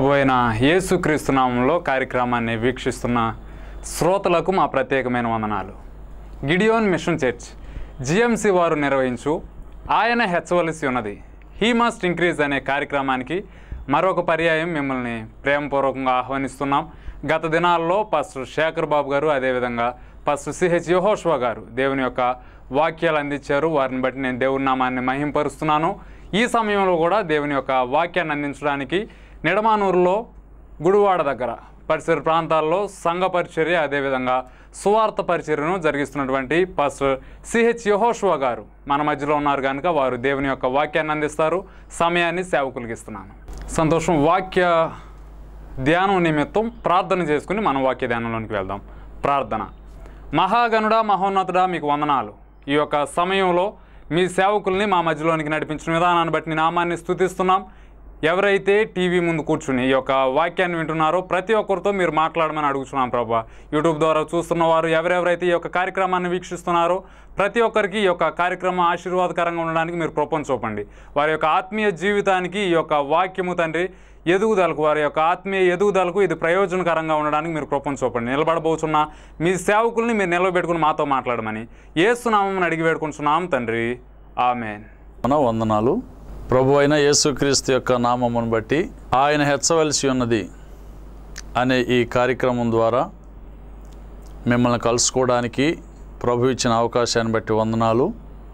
ప్రభు అయిన యేసుక్రీస్తు నామంలో కార్యక్రమాన్ని వీక్షిస్తున్న శ్రోతలకు మా ప్రత్యేకమైన వందనాలు గిడియోన్ మిషన్ చర్చ్ జిఎంసి వారు నిర్వహించు ఆయన హెచ్చవలసి ఉన్నది హీ మస్ట్ ఇంక్రీజ్ అనే కార్యక్రమానికి మరొక పర్యాయం మిమ్మల్ని ప్రేమపూర్వకంగా ఆహ్వానిస్తున్నాం గత దినాల్లో పాస్టర్ శేఖర్ బాబు గారు అదేవిధంగా పాస్టర్ సిహెచ్ యహోష్వా గారు దేవుని యొక్క వాక్యాలు అందించారు వారిని బట్టి నేను దేవుని నామాన్ని మహింపరుస్తున్నాను ఈ సమయంలో కూడా దేవుని యొక్క వాక్యాన్ని అందించడానికి నిడమానూరులో గుడివాడ దగ్గర పరిసర ప్రాంతాల్లో సంఘ పరిచర్య అదేవిధంగా సువార్త పరిచర్యను జరిగిస్తున్నటువంటి పాస్టర్ సిహెచ్ యహోష్వా గారు మన మధ్యలో ఉన్నారు కనుక వారు దేవుని యొక్క వాక్యాన్ని అందిస్తారు సమయాన్ని సేవకులకి ఇస్తున్నాను సంతోషం వాక్య ధ్యానం నిమిత్తం ప్రార్థన చేసుకుని మనం వాక్య ధ్యానంలోనికి వెళ్దాం ప్రార్థన మహాగణుడా మహోన్నతుడా మీకు వందనాలు ఈ యొక్క సమయంలో మీ సేవకుల్ని మా మధ్యలోనికి నడిపించిన విధానాన్ని బట్టి నీ నామాన్ని స్తుతిస్తున్నాం ఎవరైతే టీవీ ముందు కూర్చుని ఈ యొక్క వాక్యాన్ని వింటున్నారో ప్రతి ఒక్కరితో మీరు మాట్లాడమని అడుగుతున్నాం ప్రభా యూట్యూబ్ ద్వారా చూస్తున్న వారు ఎవరెవరైతే ఈ యొక్క కార్యక్రమాన్ని వీక్షిస్తున్నారో ప్రతి ఒక్కరికి ఈ యొక్క కార్యక్రమం ఆశీర్వాదకరంగా ఉండడానికి మీరు కృపను చూపండి వారి యొక్క ఆత్మీయ జీవితానికి ఈ యొక్క వాక్యము తండ్రి ఎదుగుదలకు వారి యొక్క ఆత్మీయ ఎదుగుదలకు ఇది ప్రయోజనకరంగా ఉండడానికి మీరు కృపను చూపండి నిలబడబోతున్న మీ సేవకుల్ని మీరు నిలబెట్టుకుని మాతో మాట్లాడమని ఏసునామని అడిగి వేడుకుంటున్నాం తండ్రి ఆమెన్ మన వందనాలు ప్రభు అయిన యేసుక్రీస్తు యొక్క నామమును బట్టి ఆయన హెచ్చవలసి ఉన్నది అనే ఈ కార్యక్రమం ద్వారా మిమ్మల్ని కలుసుకోవడానికి ప్రభు ఇచ్చిన అవకాశాన్ని బట్టి వందనాలు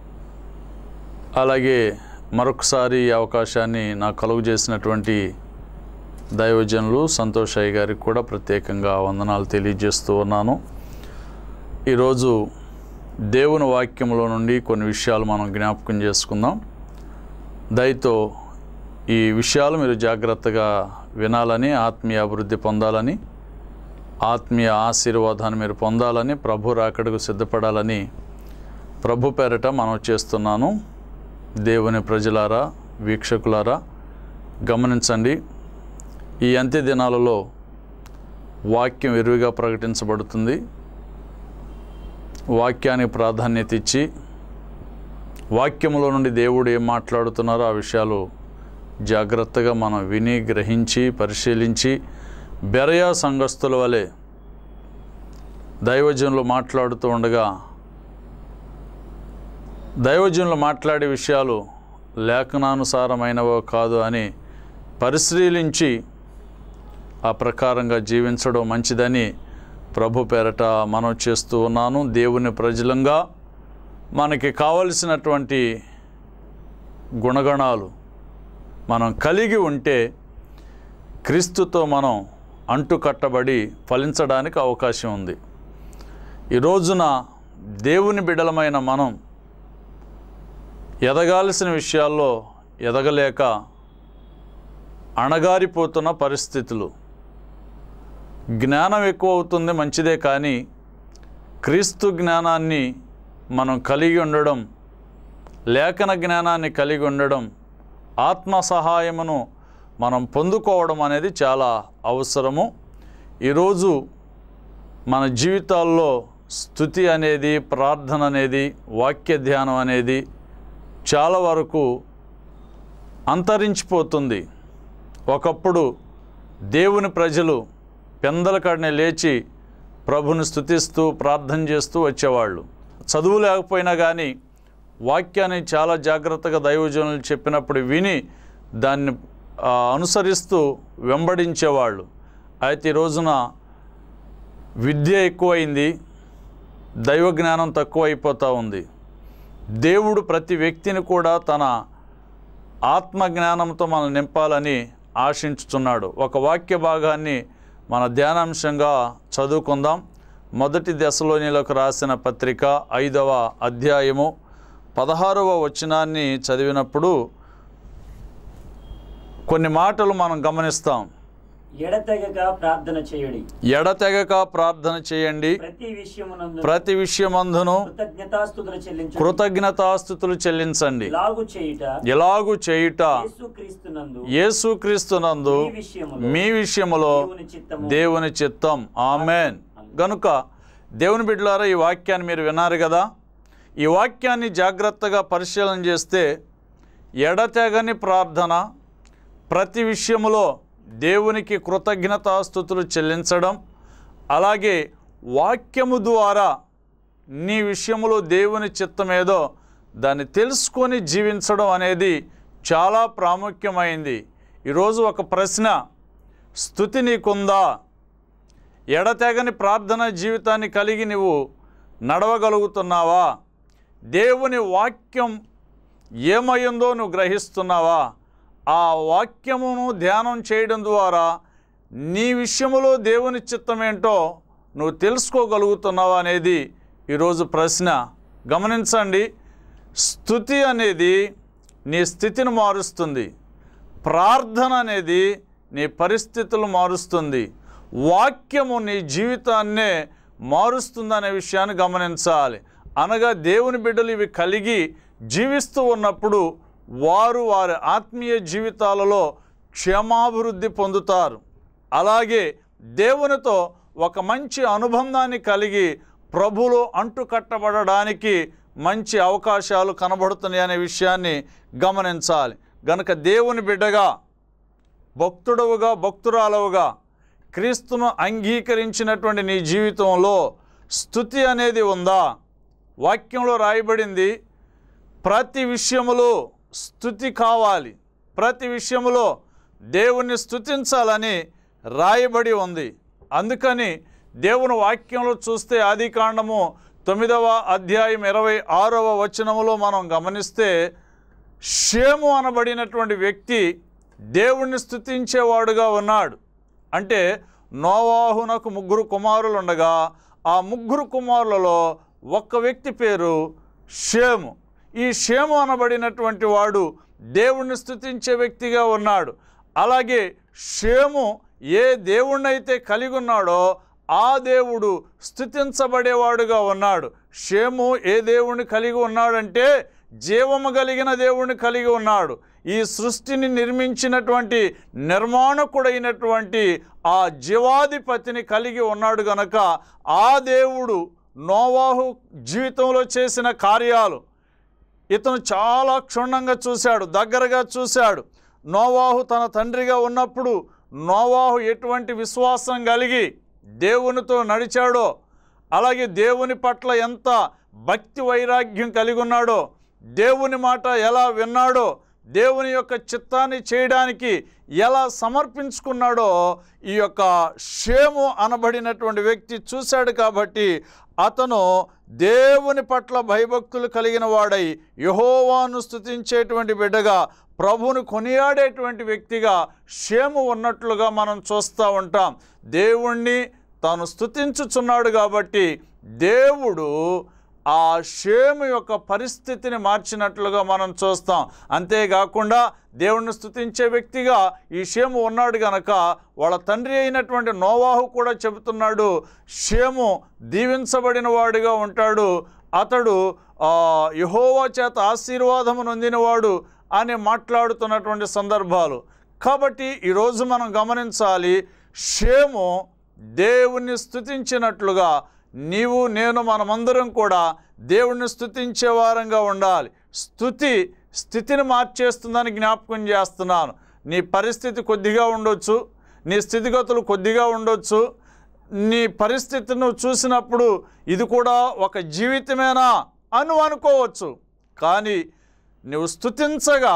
అలాగే మరొకసారి ఈ అవకాశాన్ని నాకు కలుగు చేసినటువంటి దైవజనులు సంతోష్ అయ్య గారికి కూడా ప్రత్యేకంగా వందనాలు తెలియజేస్తూ ఉన్నాను ఈరోజు దేవుని వాక్యంలో నుండి కొన్ని విషయాలు మనం జ్ఞాపకం చేసుకుందాం దయతో ఈ విషయాలు మీరు జాగ్రత్తగా వినాలని ఆత్మీయ అభివృద్ధి పొందాలని ఆత్మీయ ఆశీర్వాదాన్ని మీరు పొందాలని ప్రభు రాకడకు సిద్ధపడాలని ప్రభు పేరట మనం చేస్తున్నాను దేవుని ప్రజలారా వీక్షకులారా గమనించండి ఈ అంత్య దినాలలో వాక్యం విరివిగా ప్రకటించబడుతుంది వాక్యానికి ప్రాధాన్యత ఇచ్చి వాక్యములో నుండి దేవుడు ఏం మాట్లాడుతున్నారో ఆ విషయాలు జాగ్రత్తగా మనం విని గ్రహించి పరిశీలించి బెరయా సంఘస్థుల వలె దైవజనులు మాట్లాడుతూ ఉండగా దైవజనులు మాట్లాడే విషయాలు లేఖనానుసారమైనవో కాదు అని పరిశీలించి ఆ ప్రకారంగా జీవించడం మంచిదని ప్రభు పేరట మనం చేస్తూ ఉన్నాను దేవుని ప్రజలంగా మనకి కావలసినటువంటి గుణగణాలు మనం కలిగి ఉంటే క్రీస్తుతో మనం అంటుకట్టబడి ఫలించడానికి అవకాశం ఉంది ఈ రోజున దేవుని బిడలమైన మనం ఎదగాల్సిన విషయాల్లో ఎదగలేక అణగారిపోతున్న పరిస్థితులు జ్ఞానం ఎక్కువ అవుతుంది మంచిదే కానీ క్రీస్తు జ్ఞానాన్ని మనం కలిగి ఉండడం లేఖన జ్ఞానాన్ని కలిగి ఉండడం ఆత్మ సహాయమును మనం పొందుకోవడం అనేది చాలా అవసరము ఈరోజు మన జీవితాల్లో స్థుతి అనేది ప్రార్థన అనేది వాక్య ధ్యానం అనేది చాలా వరకు అంతరించిపోతుంది ఒకప్పుడు దేవుని ప్రజలు పెందల కాడనే లేచి ప్రభుని స్థుతిస్తూ ప్రార్థన చేస్తూ వచ్చేవాళ్ళు చదువు లేకపోయినా కానీ వాక్యాన్ని చాలా జాగ్రత్తగా దైవజనులు చెప్పినప్పుడు విని దాన్ని ఆ, అనుసరిస్తూ వెంబడించేవాళ్ళు అయితే ఈ రోజున విద్య ఎక్కువైంది దైవ జ్ఞానం తక్కువైపోతూ ఉంది దేవుడు ప్రతి వ్యక్తిని కూడా తన ఆత్మ జ్ఞానంతో మనం నింపాలని ఆశించుతున్నాడు ఒక వాక్య భాగాన్ని మన ధ్యానాంశంగా చదువుకుందాం మొదటి దశలోనిలకు రాసిన పత్రిక ఐదవ అధ్యాయము పదహారవ వచనాన్ని చదివినప్పుడు కొన్ని మాటలు మనం గమనిస్తాం ఎడతెగక ప్రార్థన చేయుడి ఎడతెగక ప్రార్థన చేయండి ప్రతి విషయమునందు ప్రతి విషయమందును కృతజ్ఞతాస్తుతులు చెల్లించు కృతజ్ఞతాస్థుతులు చెల్లించండి ఇలాగు చేయుట ఎలాగు చేయుట యేసుక్రీస్తునందు యేసుక్రీస్తునందు ఈ విషయములో మీ విషయములో దేవుని చిత్తము దేవుని చిత్తం ఆమెన్ గనుక దేవుని బిడ్డలారా ఈ వాక్యాన్ని మీరు విన్నారు కదా ఈ వాక్యాన్ని జాగ్రత్తగా పరిశీలన చేస్తే ఎడతెగని ప్రార్థన ప్రతి విషయములో దేవునికి కృతజ్ఞతాస్థుతులు చెల్లించడం అలాగే వాక్యము ద్వారా నీ విషయంలో దేవుని చిత్తమేదో దాన్ని తెలుసుకొని జీవించడం అనేది చాలా ప్రాముఖ్యమైంది ఈరోజు ఒక ప్రశ్న స్థుతి నీకుందా ఎడతెగని ప్రార్థన జీవితాన్ని కలిగి నువ్వు నడవగలుగుతున్నావా దేవుని వాక్యం ఏమయ్యిందో నువ్వు గ్రహిస్తున్నావా ఆ వాక్యమును ధ్యానం చేయడం ద్వారా నీ విషయములో దేవుని చిత్తం ఏంటో నువ్వు తెలుసుకోగలుగుతున్నావా అనేది ఈరోజు ప్రశ్న గమనించండి స్థుతి అనేది నీ స్థితిని మారుస్తుంది ప్రార్థన అనేది నీ పరిస్థితులు మారుస్తుంది వాక్యము నీ జీవితాన్నే మారుస్తుందనే విషయాన్ని గమనించాలి అనగా దేవుని బిడ్డలు ఇవి కలిగి జీవిస్తూ ఉన్నప్పుడు వారు వారి ఆత్మీయ జీవితాలలో క్షేమాభివృద్ధి పొందుతారు అలాగే దేవునితో ఒక మంచి అనుబంధాన్ని కలిగి ప్రభులో అంటుకట్టబడడానికి మంచి అవకాశాలు కనబడుతున్నాయి అనే విషయాన్ని గమనించాలి గనుక దేవుని బిడ్డగా భక్తుడవుగా భక్తురాలవుగా క్రీస్తును అంగీకరించినటువంటి నీ జీవితంలో స్థుతి అనేది ఉందా వాక్యంలో రాయబడింది ప్రతి విషయములో స్థుతి కావాలి ప్రతి విషయములో దేవుణ్ణి స్థుతించాలని రాయబడి ఉంది అందుకని దేవుని వాక్యంలో చూస్తే ఆది కాండము తొమ్మిదవ అధ్యాయం ఇరవై ఆరవ వచనములో మనం గమనిస్తే షేము అనబడినటువంటి వ్యక్తి దేవుణ్ణి స్థుతించేవాడుగా ఉన్నాడు అంటే నోవాహునకు ముగ్గురు కుమారులు ఉండగా ఆ ముగ్గురు కుమారులలో ఒక్క వ్యక్తి పేరు షేము ఈ షేము అనబడినటువంటి వాడు దేవుణ్ణి స్థుతించే వ్యక్తిగా ఉన్నాడు అలాగే షేము ఏ దేవుణ్ణైతే కలిగి ఉన్నాడో ఆ దేవుడు స్థుతించబడేవాడుగా ఉన్నాడు షేము ఏ దేవుణ్ణి కలిగి ఉన్నాడంటే జీవము కలిగిన దేవుణ్ణి కలిగి ఉన్నాడు ఈ సృష్టిని నిర్మించినటువంటి నిర్మాణకుడైనటువంటి ఆ జీవాధిపతిని కలిగి ఉన్నాడు గనక ఆ దేవుడు నోవాహు జీవితంలో చేసిన కార్యాలు ఇతను చాలా క్షుణ్ణంగా చూశాడు దగ్గరగా చూశాడు నోవాహు తన తండ్రిగా ఉన్నప్పుడు నోవాహు ఎటువంటి విశ్వాసం కలిగి దేవునితో నడిచాడో అలాగే దేవుని పట్ల ఎంత భక్తి వైరాగ్యం కలిగి ఉన్నాడో దేవుని మాట ఎలా విన్నాడో దేవుని యొక్క చిత్తాన్ని చేయడానికి ఎలా సమర్పించుకున్నాడో ఈ యొక్క షేము అనబడినటువంటి వ్యక్తి చూశాడు కాబట్టి అతను దేవుని పట్ల భయభక్తులు కలిగిన వాడై యహోవాను స్థుతించేటువంటి బిడ్డగా ప్రభువును కొనియాడేటువంటి వ్యక్తిగా షేము ఉన్నట్లుగా మనం చూస్తూ ఉంటాం దేవుణ్ణి తాను స్థుతించుచున్నాడు కాబట్టి దేవుడు ఆ షేము యొక్క పరిస్థితిని మార్చినట్లుగా మనం చూస్తాం అంతేకాకుండా దేవుణ్ణి స్థుతించే వ్యక్తిగా ఈ షేము ఉన్నాడు గనక వాళ్ళ తండ్రి అయినటువంటి నోవాహు కూడా చెబుతున్నాడు షేము దీవించబడిన వాడిగా ఉంటాడు అతడు ఆ, యెహోవా చేత ఆశీర్వాదము నొందినవాడు అని మాట్లాడుతున్నటువంటి సందర్భాలు కాబట్టి ఈరోజు మనం గమనించాలి షేము దేవుణ్ణి స్థుతించినట్లుగా నీవు నేను మనమందరం కూడా దేవుణ్ణి స్థుతించే వారంగా ఉండాలి స్థుతి స్థితిని మార్చేస్తుందని జ్ఞాపకం చేస్తున్నాను నీ పరిస్థితి కొద్దిగా ఉండొచ్చు నీ స్థితిగతులు కొద్దిగా ఉండొచ్చు నీ పరిస్థితిని నువ్వు చూసినప్పుడు ఇది కూడా ఒక జీవితమేనా అని అనుకోవచ్చు కానీ నువ్వు స్థుతించగా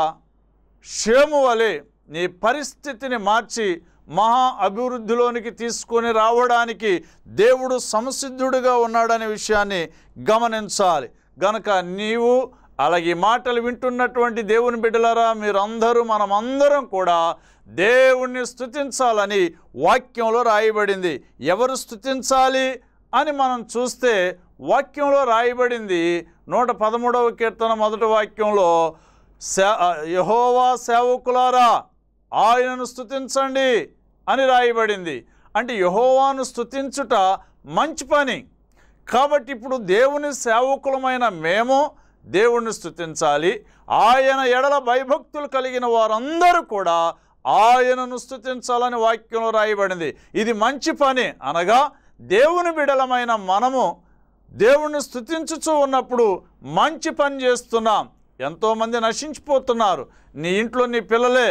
షేము వలె నీ పరిస్థితిని మార్చి మహా అభివృద్ధిలోనికి తీసుకొని రావడానికి దేవుడు సంసిద్ధుడిగా ఉన్నాడనే విషయాన్ని గమనించాలి గనక నీవు అలాగే ఈ మాటలు వింటున్నటువంటి దేవుని బిడ్డలారా మీరందరూ మనమందరం కూడా దేవుణ్ణి స్థుతించాలని వాక్యంలో రాయబడింది ఎవరు స్థుతించాలి అని మనం చూస్తే వాక్యంలో రాయబడింది నూట పదమూడవ కీర్తన మొదటి వాక్యంలో సే యహోవా సేవకులారా ఆయనను స్థుతించండి అని రాయబడింది అంటే యహోవాను స్థుతించుట మంచి పని కాబట్టి ఇప్పుడు దేవుని సేవకులమైన మేము దేవుణ్ణి స్థుతించాలి ఆయన ఎడల భయభక్తులు కలిగిన వారందరూ కూడా ఆయనను స్థుతించాలని వాక్యంలో రాయబడింది ఇది మంచి పని అనగా దేవుని బిడలమైన మనము దేవుణ్ణి స్థుతించుచూ ఉన్నప్పుడు మంచి పని చేస్తున్నాం ఎంతోమంది నశించిపోతున్నారు నీ ఇంట్లో నీ పిల్లలే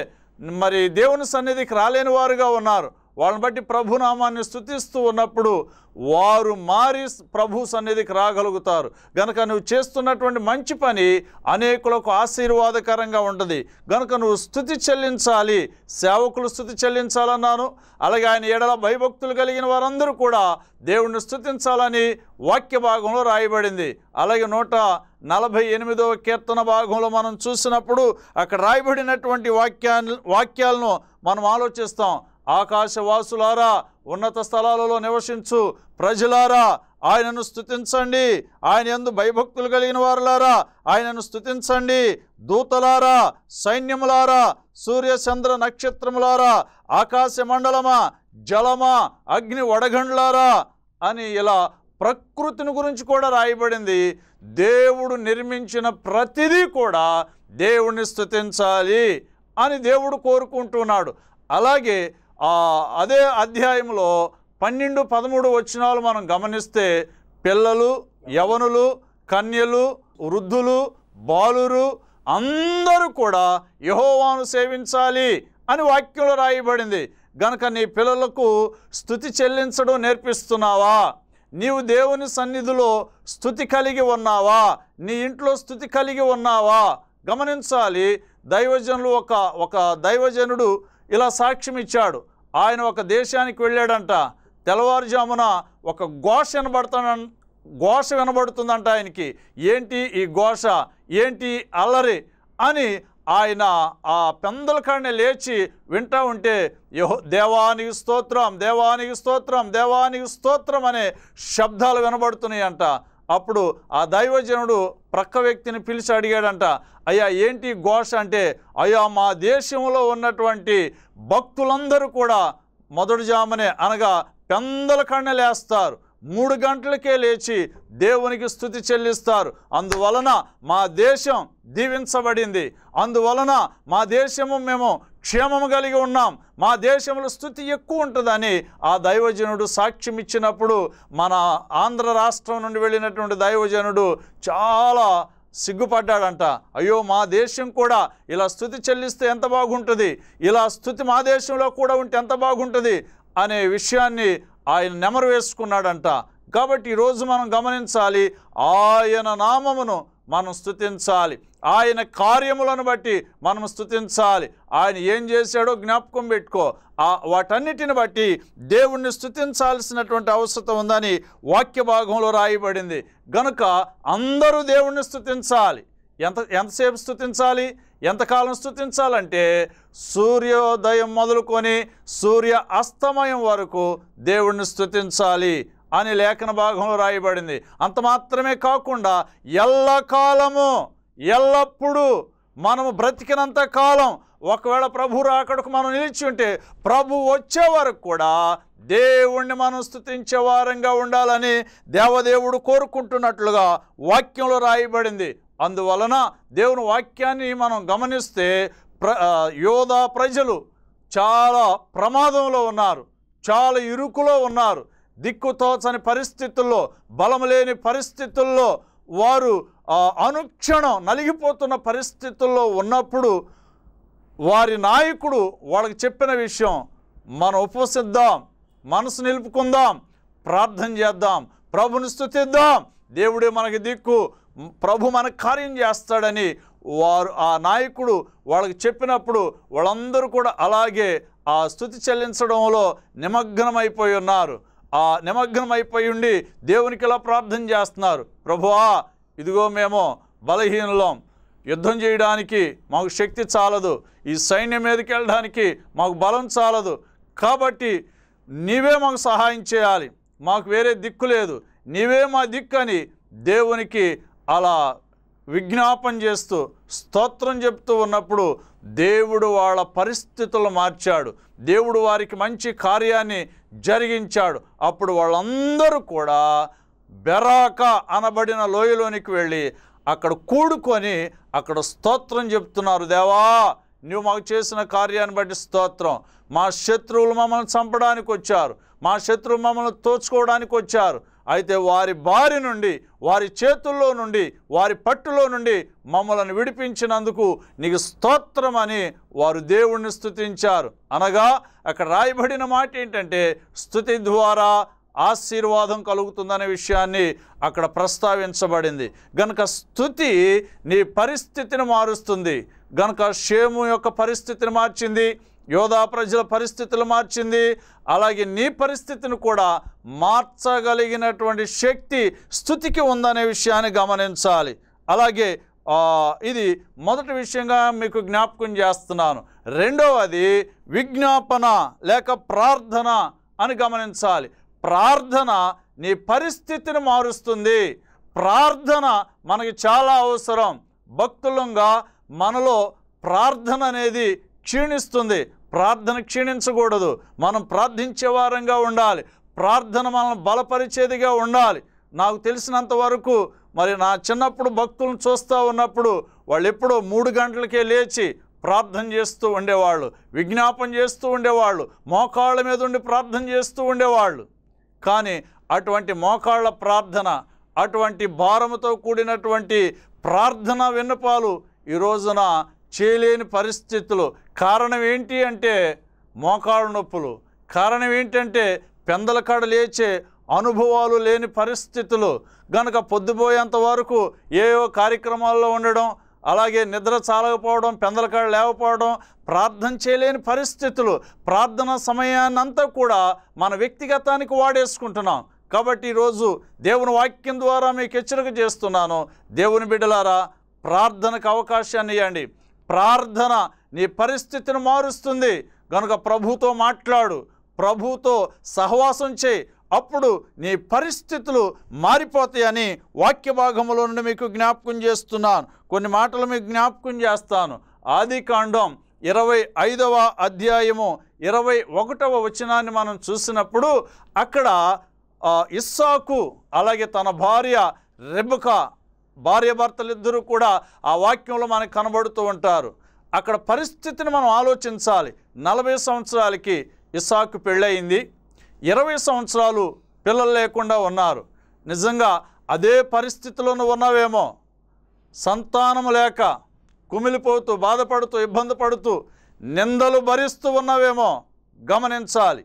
మరి దేవుని సన్నిధికి రాలేని వారుగా ఉన్నారు వాళ్ళని బట్టి ప్రభునామాన్ని స్థుతిస్తూ ఉన్నప్పుడు వారు మారి ప్రభు సన్నిధికి రాగలుగుతారు గనక నువ్వు చేస్తున్నటువంటి మంచి పని అనేకులకు ఆశీర్వాదకరంగా ఉంటుంది గనుక నువ్వు స్థుతి చెల్లించాలి సేవకులు స్థుతి చెల్లించాలన్నాను అలాగే ఆయన ఎడల భయభక్తులు కలిగిన వారందరూ కూడా దేవుణ్ణి స్థుతించాలని వాక్య భాగంలో రాయబడింది అలాగే నూట నలభై ఎనిమిదవ కీర్తన భాగంలో మనం చూసినప్పుడు అక్కడ రాయబడినటువంటి వాక్యా వాక్యాలను మనం ఆలోచిస్తాం ఆకాశవాసులారా ఉన్నత స్థలాలలో నివసించు ప్రజలారా ఆయనను స్థుతించండి ఆయన ఎందు భయభక్తులు కలిగిన వారులారా ఆయనను స్థుతించండి దూతలారా సైన్యములారా సూర్య చంద్ర నక్షత్రములారా ఆకాశ మండలమా జలమా అగ్ని వడగండ్లారా అని ఇలా ప్రకృతిని గురించి కూడా రాయబడింది దేవుడు నిర్మించిన ప్రతిదీ కూడా దేవుణ్ణి స్థుతించాలి అని దేవుడు కోరుకుంటున్నాడు అలాగే ఆ అదే అధ్యాయంలో పన్నెండు పదమూడు వచనాలు మనం గమనిస్తే పిల్లలు యవనులు కన్యలు వృద్ధులు బాలురు అందరూ కూడా యహోవాను సేవించాలి అని వాక్యంలో రాయబడింది గనక నీ పిల్లలకు స్థుతి చెల్లించడం నేర్పిస్తున్నావా నీవు దేవుని సన్నిధిలో స్థుతి కలిగి ఉన్నావా నీ ఇంట్లో స్థుతి కలిగి ఉన్నావా గమనించాలి దైవజనులు ఒక ఒక దైవజనుడు ఇలా సాక్ష్యం ఇచ్చాడు ఆయన ఒక దేశానికి వెళ్ళాడంట తెల్లవారుజామున ఒక ఘోష వినబడుతున్న ఘోష వినబడుతుందంట ఆయనకి ఏంటి ఈ ఘోష ఏంటి అల్లరి అని ఆయన ఆ పెందల కాడనే లేచి వింటా ఉంటే యహో దేవానికి స్తోత్రం దేవానికి స్తోత్రం దేవానికి స్తోత్రం అనే శబ్దాలు వినబడుతున్నాయంట అప్పుడు ఆ దైవజనుడు ప్రక్క వ్యక్తిని పిలిచి అడిగాడంట అయ్యా ఏంటి ఘోష అంటే అయ్యా మా దేశంలో ఉన్నటువంటి భక్తులందరూ కూడా మొదటి జామునే అనగా పెందల కన్నెలేస్తారు మూడు గంటలకే లేచి దేవునికి స్థుతి చెల్లిస్తారు అందువలన మా దేశం దీవించబడింది అందువలన మా దేశము మేము క్షేమము కలిగి ఉన్నాం మా దేశంలో స్థుతి ఎక్కువ ఉంటుందని ఆ దైవజనుడు సాక్ష్యం ఇచ్చినప్పుడు మన ఆంధ్ర రాష్ట్రం నుండి వెళ్ళినటువంటి దైవజనుడు చాలా సిగ్గుపడ్డాడంట అయ్యో మా దేశం కూడా ఇలా స్థుతి చెల్లిస్తే ఎంత బాగుంటుంది ఇలా స్థుతి మా దేశంలో కూడా ఉంటే ఎంత బాగుంటుంది అనే విషయాన్ని ఆయన నెమరు వేసుకున్నాడంట కాబట్టి ఈరోజు మనం గమనించాలి ఆయన నామమును మనం స్థుతించాలి ఆయన కార్యములను బట్టి మనం స్థుతించాలి ఆయన ఏం చేశాడో జ్ఞాపకం పెట్టుకో ఆ వాటన్నిటిని బట్టి దేవుణ్ణి స్థుతించాల్సినటువంటి అవసరం ఉందని వాక్య భాగంలో రాయబడింది గనుక అందరూ దేవుణ్ణి స్థుతించాలి ఎంత ఎంతసేపు స్థుతించాలి ఎంతకాలం స్థుతించాలంటే సూర్యోదయం మొదలుకొని సూర్య అస్తమయం వరకు దేవుణ్ణి స్థుతించాలి అని లేఖన భాగంలో రాయబడింది అంత మాత్రమే కాకుండా ఎల్లకాలము ఎల్లప్పుడూ మనము బ్రతికినంత కాలం ఒకవేళ ప్రభు రాకడకు మనం నిలిచి ఉంటే ప్రభు వచ్చే వరకు కూడా దేవుణ్ణి మనం స్థుతించే వారంగా ఉండాలని దేవదేవుడు కోరుకుంటున్నట్లుగా వాక్యంలో రాయబడింది అందువలన దేవుని వాక్యాన్ని మనం గమనిస్తే ప్ర ఆ, యోధా ప్రజలు చాలా ప్రమాదంలో ఉన్నారు చాలా ఇరుకులో ఉన్నారు దిక్కుతోచని పరిస్థితుల్లో బలం లేని పరిస్థితుల్లో వారు ఆ, అనుక్షణం నలిగిపోతున్న పరిస్థితుల్లో ఉన్నప్పుడు వారి నాయకుడు వాళ్ళకి చెప్పిన విషయం మనం ఉపవసిద్దాం మనసు నిలుపుకుందాం ప్రార్థన చేద్దాం ప్రభుని స్థుతిద్దాం దేవుడే మనకి దిక్కు ప్రభు మన కార్యం చేస్తాడని వారు ఆ నాయకుడు వాళ్ళకి చెప్పినప్పుడు వాళ్ళందరూ కూడా అలాగే ఆ స్థుతి చెల్లించడంలో నిమగ్నమైపోయి ఉన్నారు ఆ నిమగ్నమైపోయి ఉండి దేవునికి ఇలా ప్రార్థన చేస్తున్నారు ప్రభువా ఇదిగో మేము బలహీనులం యుద్ధం చేయడానికి మాకు శక్తి చాలదు ఈ సైన్యం మీదకి వెళ్ళడానికి మాకు బలం చాలదు కాబట్టి నీవే మాకు సహాయం చేయాలి మాకు వేరే దిక్కు లేదు నీవే మా దిక్కు అని దేవునికి అలా విజ్ఞాపన చేస్తూ స్తోత్రం చెప్తూ ఉన్నప్పుడు దేవుడు వాళ్ళ పరిస్థితులు మార్చాడు దేవుడు వారికి మంచి కార్యాన్ని జరిగించాడు అప్పుడు వాళ్ళందరూ కూడా బెరాక అనబడిన లోయలోనికి వెళ్ళి అక్కడ కూడుకొని అక్కడ స్తోత్రం చెప్తున్నారు దేవా నువ్వు మాకు చేసిన కార్యాన్ని బట్టి స్తోత్రం మా శత్రువులు మమ్మల్ని చంపడానికి వచ్చారు మా శత్రువులు మమ్మల్ని తోచుకోవడానికి వచ్చారు అయితే వారి బారి నుండి వారి చేతుల్లో నుండి వారి పట్టులో నుండి మమ్మలను విడిపించినందుకు నీకు స్తోత్రం అని వారు దేవుణ్ణి స్తుతించారు అనగా అక్కడ రాయబడిన మాట ఏంటంటే స్తుతి ద్వారా ఆశీర్వాదం కలుగుతుందనే విషయాన్ని అక్కడ ప్రస్తావించబడింది గనుక స్థుతి నీ పరిస్థితిని మారుస్తుంది గనుక షేము యొక్క పరిస్థితిని మార్చింది యోధా ప్రజల పరిస్థితులు మార్చింది అలాగే నీ పరిస్థితిని కూడా మార్చగలిగినటువంటి శక్తి స్థుతికి ఉందనే విషయాన్ని గమనించాలి అలాగే ఆ, ఇది మొదటి విషయంగా మీకు జ్ఞాపకం చేస్తున్నాను రెండవది విజ్ఞాపన లేక ప్రార్థన అని గమనించాలి ప్రార్థన నీ పరిస్థితిని మారుస్తుంది ప్రార్థన మనకి చాలా అవసరం భక్తులంగా మనలో ప్రార్థన అనేది క్షీణిస్తుంది ప్రార్థన క్షీణించకూడదు మనం ప్రార్థించే వారంగా ఉండాలి ప్రార్థన మనల్ని బలపరిచేదిగా ఉండాలి నాకు తెలిసినంత వరకు మరి నా చిన్నప్పుడు భక్తులను చూస్తూ ఉన్నప్పుడు వాళ్ళు ఎప్పుడో మూడు గంటలకే లేచి ప్రార్థన చేస్తూ ఉండేవాళ్ళు విజ్ఞాపన చేస్తూ ఉండేవాళ్ళు మోకాళ్ళ మీద ఉండి ప్రార్థన చేస్తూ ఉండేవాళ్ళు కానీ అటువంటి మోకాళ్ళ ప్రార్థన అటువంటి భారముతో కూడినటువంటి ప్రార్థన విన్నపాలు ఈ రోజున చేయలేని పరిస్థితులు కారణం ఏంటి అంటే మోకాళ్ళ నొప్పులు కారణం ఏంటంటే పెందల కాడ లేచే అనుభవాలు లేని పరిస్థితులు గనక పొద్దుపోయేంత వరకు ఏవో కార్యక్రమాల్లో ఉండడం అలాగే నిద్ర చాలకపోవడం పెందలకాడ లేకపోవడం ప్రార్థన చేయలేని పరిస్థితులు ప్రార్థన సమయాన్నంతా కూడా మన వ్యక్తిగతానికి వాడేసుకుంటున్నాం కాబట్టి ఈరోజు దేవుని వాక్యం ద్వారా మీకు హెచ్చరిక చేస్తున్నాను దేవుని బిడ్డలారా ప్రార్థనకు అవకాశాన్ని ఇవ్వండి ప్రార్థన నీ పరిస్థితిని మారుస్తుంది కనుక ప్రభుతో మాట్లాడు ప్రభుతో సహవాసం చేయి అప్పుడు నీ పరిస్థితులు మారిపోతాయని వాక్య భాగంలో నుండి మీకు జ్ఞాపకం చేస్తున్నాను కొన్ని మాటలు మీకు జ్ఞాపకం చేస్తాను ఆది కాండం ఇరవై ఐదవ అధ్యాయము ఇరవై ఒకటవ వచనాన్ని మనం చూసినప్పుడు అక్కడ ఆ, ఇస్సాకు అలాగే తన భార్య రెబక భార్యాభర్తలిద్దరూ కూడా ఆ వాక్యంలో మనకు కనబడుతూ ఉంటారు అక్కడ పరిస్థితిని మనం ఆలోచించాలి నలభై సంవత్సరాలకి ఇస్సాకు పెళ్ళయింది ఇరవై సంవత్సరాలు పిల్లలు లేకుండా ఉన్నారు నిజంగా అదే పరిస్థితిలోనూ ఉన్నావేమో సంతానం లేక కుమిలిపోతూ బాధపడుతూ ఇబ్బంది పడుతూ నిందలు భరిస్తూ ఉన్నావేమో గమనించాలి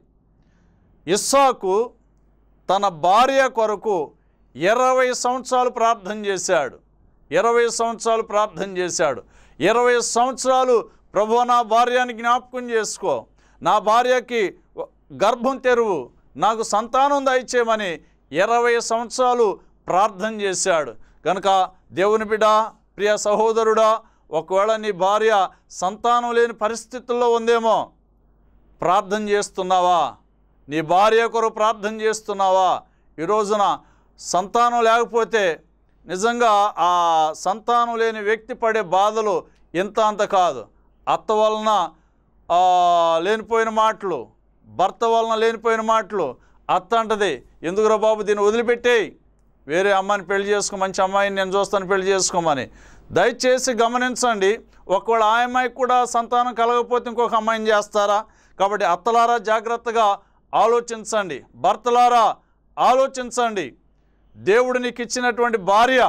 ఇస్సాకు తన భార్య కొరకు ఇరవై సంవత్సరాలు ప్రార్థన చేశాడు ఇరవై సంవత్సరాలు ప్రార్థన చేశాడు ఇరవై సంవత్సరాలు ప్రభు నా భార్యని జ్ఞాపకం చేసుకో నా భార్యకి గర్భం తెరువు నాకు సంతానం దయచేయమని ఇరవై సంవత్సరాలు ప్రార్థన చేశాడు కనుక దేవుని బిడ్డ ప్రియ సహోదరుడా ఒకవేళ నీ భార్య సంతానం లేని పరిస్థితుల్లో ఉందేమో ప్రార్థన చేస్తున్నావా నీ భార్య కొరకు ప్రార్థన చేస్తున్నావా ఈ రోజున సంతానం లేకపోతే నిజంగా ఆ సంతానం లేని వ్యక్తి పడే బాధలు ఇంత అంత కాదు అత్త వలన ఆ, లేనిపోయిన మాటలు భర్త వలన లేనిపోయిన మాటలు అత్త అంటది ఎందుకురా బాబు దీన్ని వదిలిపెట్టేయి వేరే అమ్మాయిని పెళ్లి చేసుకో మంచి అమ్మాయిని నేను చూస్తాను పెళ్లి చేసుకోమని దయచేసి గమనించండి ఒకవేళ ఆ అమ్మాయికి కూడా సంతానం కలగకపోతే ఇంకొక అమ్మాయిని చేస్తారా కాబట్టి అత్తలారా జాగ్రత్తగా ఆలోచించండి భర్తలారా ఆలోచించండి దేవుడు నీకు ఇచ్చినటువంటి భార్య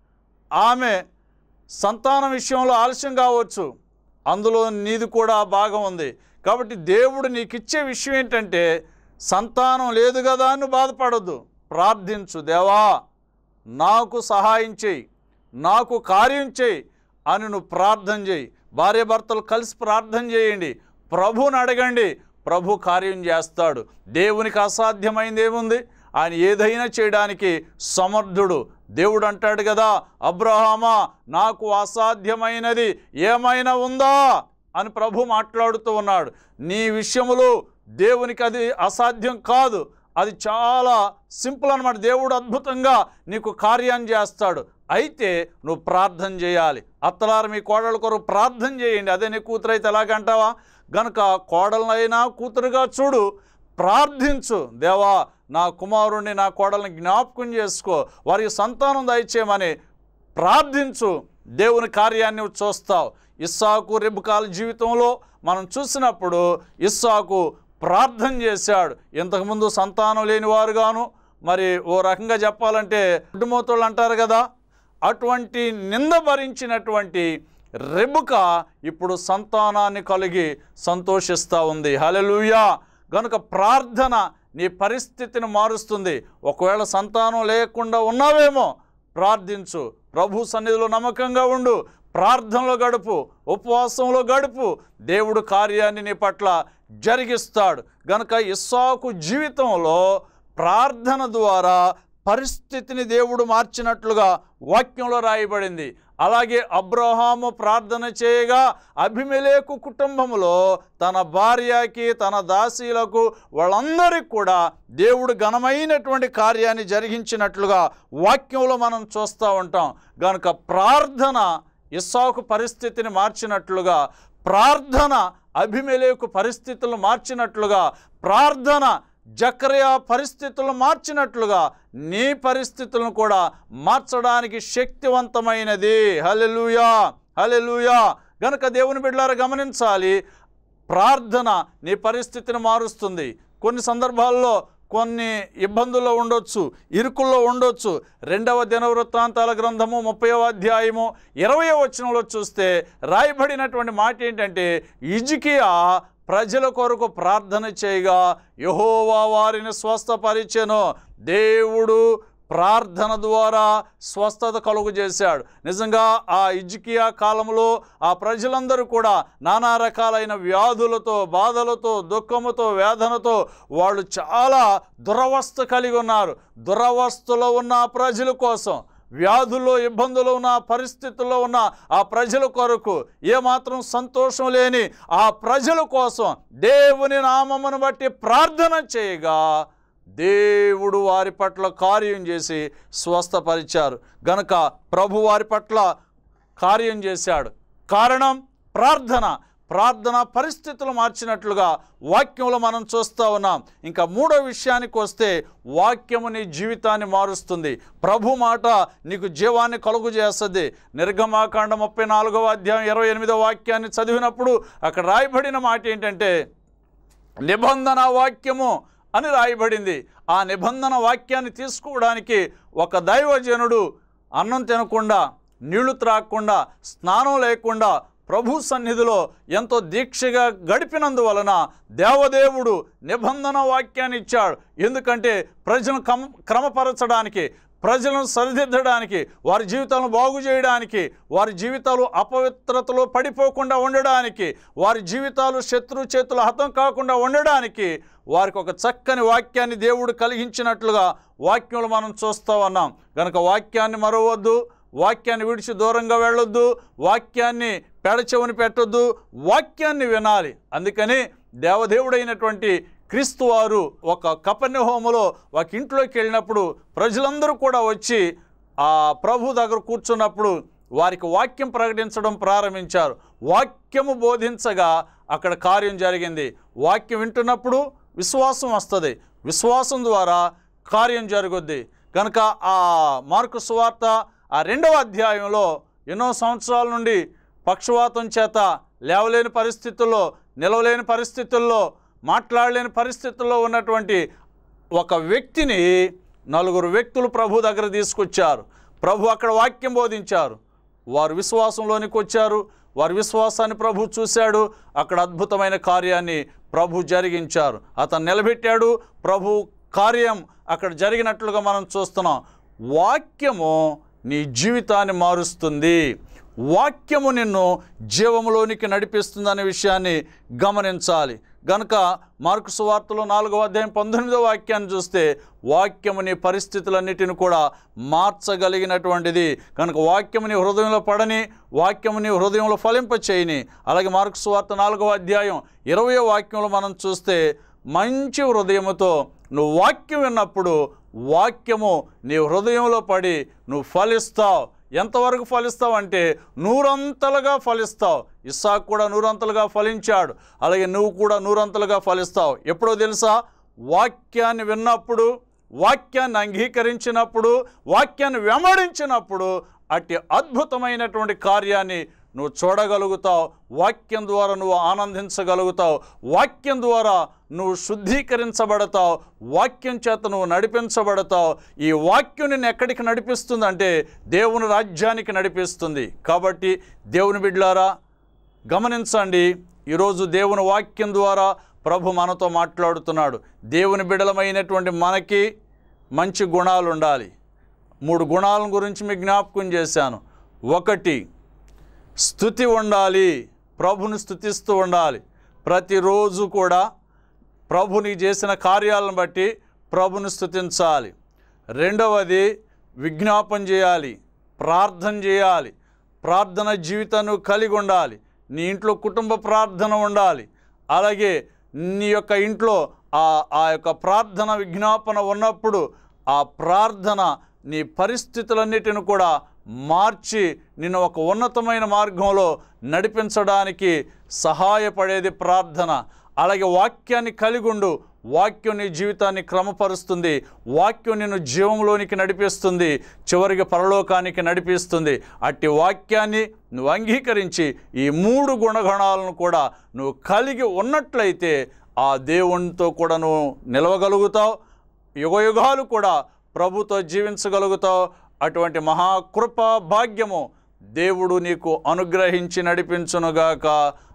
ఆమె సంతానం విషయంలో ఆలస్యం కావచ్చు అందులో నీది కూడా భాగం ఉంది కాబట్టి దేవుడు నీకు ఇచ్చే విషయం ఏంటంటే సంతానం లేదు కదా అని బాధపడద్దు ప్రార్థించు దేవా నాకు సహాయం చేయి నాకు కార్యం చేయి అని నువ్వు ప్రార్థన చేయి భార్యాభర్తలు కలిసి ప్రార్థన చేయండి ప్రభుని అడగండి ప్రభు కార్యం చేస్తాడు దేవునికి అసాధ్యమైంది ఏముంది ఆయన ఏదైనా చేయడానికి సమర్థుడు దేవుడు అంటాడు కదా అబ్రహామా నాకు అసాధ్యమైనది ఏమైనా ఉందా అని ప్రభు మాట్లాడుతూ ఉన్నాడు నీ విషయములో దేవునికి అది అసాధ్యం కాదు అది చాలా సింపుల్ అన్నమాట దేవుడు అద్భుతంగా నీకు కార్యాన్ని చేస్తాడు అయితే నువ్వు ప్రార్థన చేయాలి అత్తలారు మీ కోడల కొరకు ప్రార్థన చేయండి అదే నీ కూతురు అయితే ఎలాగంటావా గనుక కోడలనైనా కూతురుగా చూడు ప్రార్థించు దేవా నా కుమారుణ్ణి నా కోడల్ని జ్ఞాపకం చేసుకో వారికి సంతానం దయచేయమని ప్రార్థించు దేవుని కార్యాన్ని నువ్వు చూస్తావు ఇస్సాకు రెబుకాల జీవితంలో మనం చూసినప్పుడు ఇస్సాకు ప్రార్థన చేశాడు ఇంతకుముందు సంతానం లేనివారుగాను మరి ఓ రకంగా చెప్పాలంటే కుటుంబతోళ్ళు అంటారు కదా అటువంటి నింద భరించినటువంటి రెబుక ఇప్పుడు సంతానాన్ని కలిగి సంతోషిస్తూ ఉంది హలెలుయా గనుక ప్రార్థన నీ పరిస్థితిని మారుస్తుంది ఒకవేళ సంతానం లేకుండా ఉన్నావేమో ప్రార్థించు ప్రభు సన్నిధిలో నమ్మకంగా ఉండు ప్రార్థనలో గడుపు ఉపవాసంలో గడుపు దేవుడు కార్యాన్ని నీ పట్ల జరిగిస్తాడు గనుక ఇస్సాకు జీవితంలో ప్రార్థన ద్వారా పరిస్థితిని దేవుడు మార్చినట్లుగా వాక్యంలో రాయబడింది అలాగే అబ్రహాము ప్రార్థన చేయగా అభిమెలేకు కుటుంబంలో తన భార్యకి తన దాసీలకు వాళ్ళందరికీ కూడా దేవుడు ఘనమైనటువంటి కార్యాన్ని జరిగించినట్లుగా వాక్యంలో మనం చూస్తూ ఉంటాం కనుక ప్రార్థన ఇస్సాకు పరిస్థితిని మార్చినట్లుగా ప్రార్థన అభిమెలేకు పరిస్థితులను మార్చినట్లుగా ప్రార్థన జకరియా పరిస్థితులను మార్చినట్లుగా నీ పరిస్థితులను కూడా మార్చడానికి శక్తివంతమైనది హలెలుయా హలెలుయా గనుక దేవుని బిడ్డలారా గమనించాలి ప్రార్థన నీ పరిస్థితిని మారుస్తుంది కొన్ని సందర్భాల్లో కొన్ని ఇబ్బందుల్లో ఉండొచ్చు ఇరుకుల్లో ఉండొచ్చు రెండవ దినవృత్తాంతాల గ్రంథము ముప్పైవ అధ్యాయము ఇరవయో వచనంలో చూస్తే రాయబడినటువంటి మాట ఏంటంటే ఇజికియా ప్రజల కొరకు ప్రార్థన చేయగా యహోవా వారిని స్వస్థపరిచెను దేవుడు ప్రార్థన ద్వారా స్వస్థత కలుగు చేశాడు నిజంగా ఆ ఇజ్కియా కాలంలో ఆ ప్రజలందరూ కూడా నానా రకాలైన వ్యాధులతో బాధలతో దుఃఖముతో వేదనతో వాళ్ళు చాలా దురవస్థ కలిగి ఉన్నారు దురవస్థలో ఉన్న ఆ ప్రజల కోసం వ్యాధుల్లో ఇబ్బందులు ఉన్న పరిస్థితుల్లో ఉన్న ఆ ప్రజల కొరకు ఏమాత్రం సంతోషం లేని ఆ ప్రజల కోసం దేవుని నామమును బట్టి ప్రార్థన చేయగా దేవుడు వారి పట్ల కార్యం చేసి స్వస్థపరిచారు గనక ప్రభు వారి పట్ల కార్యం చేశాడు కారణం ప్రార్థన ప్రార్థన పరిస్థితులు మార్చినట్లుగా వాక్యంలో మనం చూస్తూ ఉన్నాం ఇంకా మూడో విషయానికి వస్తే వాక్యము నీ జీవితాన్ని మారుస్తుంది ప్రభు మాట నీకు జీవాన్ని కలుగు చేస్తుంది నిర్గమాకాండ ముప్పై నాలుగవ అధ్యాయం ఇరవై ఎనిమిదో వాక్యాన్ని చదివినప్పుడు అక్కడ రాయబడిన మాట ఏంటంటే నిబంధన వాక్యము అని రాయబడింది ఆ నిబంధన వాక్యాన్ని తీసుకోవడానికి ఒక దైవజనుడు అన్నం తినకుండా నీళ్లు త్రాగకుండా స్నానం లేకుండా ప్రభు సన్నిధిలో ఎంతో దీక్షగా గడిపినందువలన దేవదేవుడు నిబంధన వాక్యాన్ని ఇచ్చాడు ఎందుకంటే ప్రజలను క్రమ క్రమపరచడానికి ప్రజలను సరిదిద్దడానికి వారి జీవితాలను బాగు చేయడానికి వారి జీవితాలు అపవిత్రతలో పడిపోకుండా ఉండడానికి వారి జీవితాలు శత్రు చేతులు హతం కాకుండా ఉండడానికి వారికి ఒక చక్కని వాక్యాన్ని దేవుడు కలిగించినట్లుగా వాక్యంలో మనం చూస్తూ ఉన్నాం కనుక వాక్యాన్ని మరవద్దు వాక్యాన్ని విడిచి దూరంగా వెళ్ళొద్దు వాక్యాన్ని పెడచెవుని పెట్టొద్దు వాక్యాన్ని వినాలి అందుకని దేవదేవుడైనటువంటి క్రీస్తు వారు ఒక కపన్య హోమలో ఒక ఇంట్లోకి వెళ్ళినప్పుడు ప్రజలందరూ కూడా వచ్చి ఆ ప్రభు దగ్గర కూర్చున్నప్పుడు వారికి వాక్యం ప్రకటించడం ప్రారంభించారు వాక్యము బోధించగా అక్కడ కార్యం జరిగింది వాక్యం వింటున్నప్పుడు విశ్వాసం వస్తుంది విశ్వాసం ద్వారా కార్యం జరుగుద్ది కనుక ఆ మార్కు సువార్త ఆ రెండవ అధ్యాయంలో ఎన్నో సంవత్సరాల నుండి పక్షవాతం చేత లేవలేని పరిస్థితుల్లో నిలవలేని పరిస్థితుల్లో మాట్లాడలేని పరిస్థితుల్లో ఉన్నటువంటి ఒక వ్యక్తిని నలుగురు వ్యక్తులు ప్రభు దగ్గర తీసుకొచ్చారు ప్రభు అక్కడ వాక్యం బోధించారు వారు విశ్వాసంలోనికి వచ్చారు వారి విశ్వాసాన్ని ప్రభు చూశాడు అక్కడ అద్భుతమైన కార్యాన్ని ప్రభు జరిగించారు అతను నిలబెట్టాడు ప్రభు కార్యం అక్కడ జరిగినట్లుగా మనం చూస్తున్నాం వాక్యము నీ జీవితాన్ని మారుస్తుంది వాక్యము నిన్ను జీవములోనికి నడిపిస్తుందనే విషయాన్ని గమనించాలి గనుక మార్కు సువార్తలో నాలుగవ అధ్యాయం పంతొమ్మిదో వాక్యాన్ని చూస్తే వాక్యము నీ పరిస్థితులన్నిటిని కూడా మార్చగలిగినటువంటిది కనుక వాక్యము నీ హృదయంలో పడని వాక్యము నీ హృదయంలో ఫలింప చేయని అలాగే మార్కు సువార్త నాలుగవ అధ్యాయం ఇరవయో వాక్యంలో మనం చూస్తే మంచి హృదయముతో నువ్వు వాక్యం విన్నప్పుడు వాక్యము నీ హృదయంలో పడి నువ్వు ఫలిస్తావు ఎంతవరకు ఫలిస్తావు అంటే నూరంతలుగా ఫలిస్తావు ఇస్సాకు కూడా నూరంతలుగా ఫలించాడు అలాగే నువ్వు కూడా నూరంతలుగా ఫలిస్తావు ఎప్పుడో తెలుసా వాక్యాన్ని విన్నప్పుడు వాక్యాన్ని అంగీకరించినప్పుడు వాక్యాన్ని వెంబడించినప్పుడు అట్టి అద్భుతమైనటువంటి కార్యాన్ని నువ్వు చూడగలుగుతావు వాక్యం ద్వారా నువ్వు ఆనందించగలుగుతావు వాక్యం ద్వారా నువ్వు శుద్ధీకరించబడతావు వాక్యం చేత నువ్వు నడిపించబడతావు ఈ వాక్యం నిన్ను ఎక్కడికి నడిపిస్తుందంటే దేవుని రాజ్యానికి నడిపిస్తుంది కాబట్టి దేవుని బిడ్లారా గమనించండి ఈరోజు దేవుని వాక్యం ద్వారా ప్రభు మనతో మాట్లాడుతున్నాడు దేవుని బిడలమైనటువంటి మనకి మంచి గుణాలు ఉండాలి మూడు గుణాల గురించి మీకు జ్ఞాపకం చేశాను ఒకటి స్థుతి ఉండాలి ప్రభుని స్థుతిస్తూ ఉండాలి ప్రతిరోజు కూడా ప్రభుని చేసిన కార్యాలను బట్టి ప్రభుని స్థుతించాలి రెండవది విజ్ఞాపన చేయాలి ప్రార్థన చేయాలి ప్రార్థన జీవితాన్ని కలిగి ఉండాలి నీ ఇంట్లో కుటుంబ ప్రార్థన ఉండాలి అలాగే నీ యొక్క ఇంట్లో ఆ ఆ యొక్క ప్రార్థన విజ్ఞాపన ఉన్నప్పుడు ఆ ప్రార్థన నీ పరిస్థితులన్నిటిని కూడా మార్చి నిన్ను ఒక ఉన్నతమైన మార్గంలో నడిపించడానికి సహాయపడేది ప్రార్థన అలాగే వాక్యాన్ని కలిగి ఉండు వాక్యం నీ జీవితాన్ని క్రమపరుస్తుంది వాక్యం నిన్ను జీవంలోనికి నడిపిస్తుంది చివరికి పరలోకానికి నడిపిస్తుంది అట్టి వాక్యాన్ని నువ్వు అంగీకరించి ఈ మూడు గుణగణాలను కూడా నువ్వు కలిగి ఉన్నట్లయితే ఆ దేవునితో కూడా నువ్వు నిలవగలుగుతావు యుగయుగాలు కూడా ప్రభుతో జీవించగలుగుతావు అటువంటి మహాకృప భాగ్యము దేవుడు నీకు అనుగ్రహించి నడిపించునుగాక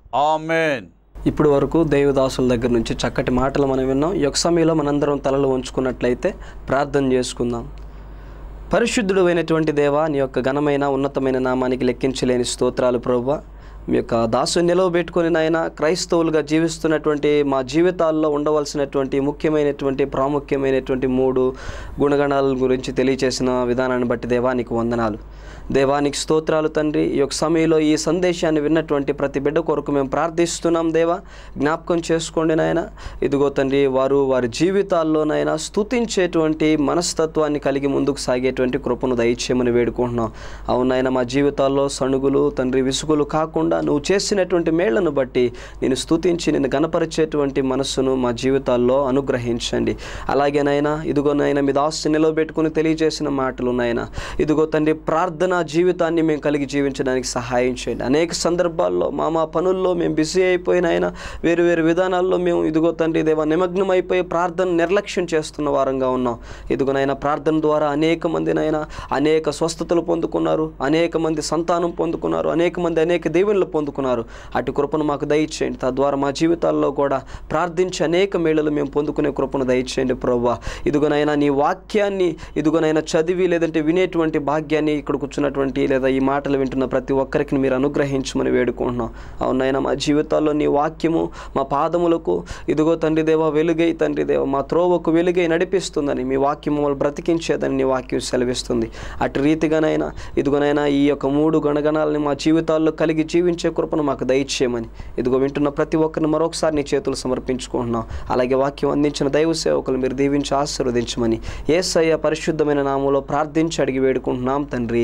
ఆమెన్ ఇప్పుడు వరకు దేవదాసుల దగ్గర నుంచి చక్కటి మాటలు మనం విన్నాం ఈ యొక్క సమయంలో మనందరం తలలు ఉంచుకున్నట్లయితే ప్రార్థన చేసుకుందాం పరిశుద్ధుడు అయినటువంటి దేవా నీ యొక్క ఘనమైన ఉన్నతమైన నామానికి లెక్కించలేని స్తోత్రాలు ప్రభు మీ యొక్క దాసు నిలవబెట్టుకొని నాయన క్రైస్తవులుగా జీవిస్తున్నటువంటి మా జీవితాల్లో ఉండవలసినటువంటి ముఖ్యమైనటువంటి ప్రాముఖ్యమైనటువంటి మూడు గుణగణాల గురించి తెలియచేసిన విధానాన్ని బట్టి దేవానికి వందనాలు దేవానికి స్తోత్రాలు తండ్రి ఈ యొక్క సమయంలో ఈ సందేశాన్ని విన్నటువంటి ప్రతి బిడ్డ కొరకు మేము ప్రార్థిస్తున్నాం దేవా జ్ఞాపకం చేసుకోండి నాయన ఇదిగో తండ్రి వారు వారి జీవితాల్లోనైనా స్తుతించేటువంటి మనస్తత్వాన్ని కలిగి ముందుకు సాగేటువంటి కృపను దయచేయమని వేడుకుంటున్నాం అవునాయన మా జీవితాల్లో సణుగులు తండ్రి విసుగులు కాకుండా నువ్వు చేసినటువంటి మేళ్లను బట్టి నేను స్తుతించి నిన్ను గణపరిచేటువంటి మనస్సును మా జీవితాల్లో అనుగ్రహించండి అలాగేనైనా ఇదిగో నాయన మీ దాస్సు నిలవబెట్టుకుని తెలియజేసిన మాటలు నాయన ఇదిగో తండ్రి ప్రార్థన జీవితాన్ని మేము కలిగి జీవించడానికి సహాయం చేయండి అనేక సందర్భాల్లో మా మా పనుల్లో మేము బిజీ అయిపోయిన ఆయన వేరు వేరు విధానాల్లో మేము ఇదిగో తండ్రి దేవ నిమగ్నం అయిపోయి ప్రార్థన నిర్లక్ష్యం చేస్తున్న వారంగా ఉన్నాం ఇదిగోనైనా ప్రార్థన ద్వారా అనేక మందినైనా అనేక స్వస్థతలు పొందుకున్నారు అనేక మంది సంతానం పొందుకున్నారు అనేక మంది అనేక దీవెనలు పొందుకున్నారు అటు కృపను మాకు దయచేయండి తద్వారా మా జీవితాల్లో కూడా ప్రార్థించి అనేక మేళలు మేము పొందుకునే కృపను దయచేయండి ప్రవ్వా ఇదిగోనైనా నీ వాక్యాన్ని ఇదిగోనైనా చదివి లేదంటే వినేటువంటి భాగ్యాన్ని ఇక్కడ కూర్చున్నటువంటి లేదా ఈ మాటలు వింటున్న ప్రతి ఒక్కరికి మీరు అనుగ్రహించమని వేడుకుంటున్నాం అవునైనా మా జీవితాల్లో నీ వాక్యము మా పాదములకు ఇదిగో తండ్రి దేవ వెలుగై తండ్రి దేవ మా త్రోవకు వెలుగై నడిపిస్తుందని మీ వాక్యం మమ్మల్ని బ్రతికించేదని నీ వాక్యం సెలవిస్తుంది అటు రీతిగానైనా ఇదిగోనైనా ఈ యొక్క మూడు గణగణాలని మా జీవితాల్లో కలిగి జీవించే కృపను మాకు దయచేయమని ఇదిగో వింటున్న ప్రతి ఒక్కరిని మరొకసారి నీ చేతులు సమర్పించుకుంటున్నాం అలాగే వాక్యం అందించిన దైవ సేవకులు మీరు దీవించి ఆశీర్వదించమని ఏసయ్య పరిశుద్ధమైన నామంలో ప్రార్థించి అడిగి వేడుకుంటున్నాం తండ్రి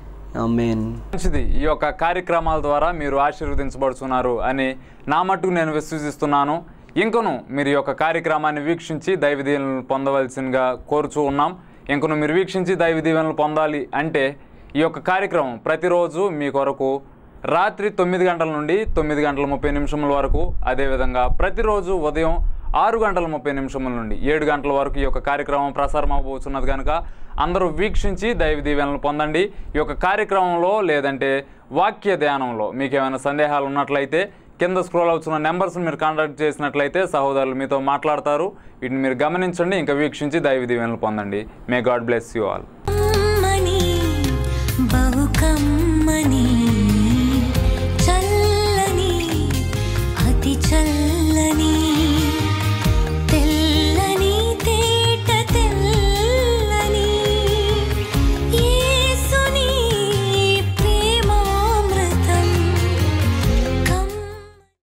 ఆమెన్ మంచిది ఈ యొక్క కార్యక్రమాల ద్వారా మీరు ఆశీర్వదించబడుతున్నారు అని నా మట్టుకు నేను విశ్వసిస్తున్నాను ఇంకను మీరు ఈ యొక్క కార్యక్రమాన్ని వీక్షించి దైవ దీవెనలు పొందవలసిందిగా కోరుచూ ఉన్నాం ఇంకను మీరు వీక్షించి దైవ దీవెనలు పొందాలి అంటే ఈ యొక్క కార్యక్రమం ప్రతిరోజు మీ కొరకు రాత్రి తొమ్మిది గంటల నుండి తొమ్మిది గంటల ముప్పై నిమిషముల వరకు అదేవిధంగా ప్రతిరోజు ఉదయం ఆరు గంటల ముప్పై నిమిషముల నుండి ఏడు గంటల వరకు ఈ యొక్క కార్యక్రమం ప్రసారం అవబోతున్నది కనుక అందరూ వీక్షించి దైవ దీవెనలు పొందండి ఈ యొక్క కార్యక్రమంలో లేదంటే వాక్య ధ్యానంలో మీకు ఏమైనా సందేహాలు ఉన్నట్లయితే కింద స్క్రోల్ అవుతున్న నెంబర్స్ని మీరు కాంటాక్ట్ చేసినట్లయితే సహోదరులు మీతో మాట్లాడతారు వీటిని మీరు గమనించండి ఇంకా వీక్షించి దైవ దీవెనలు పొందండి may God bless you all కమ్మని బహు కమ్మని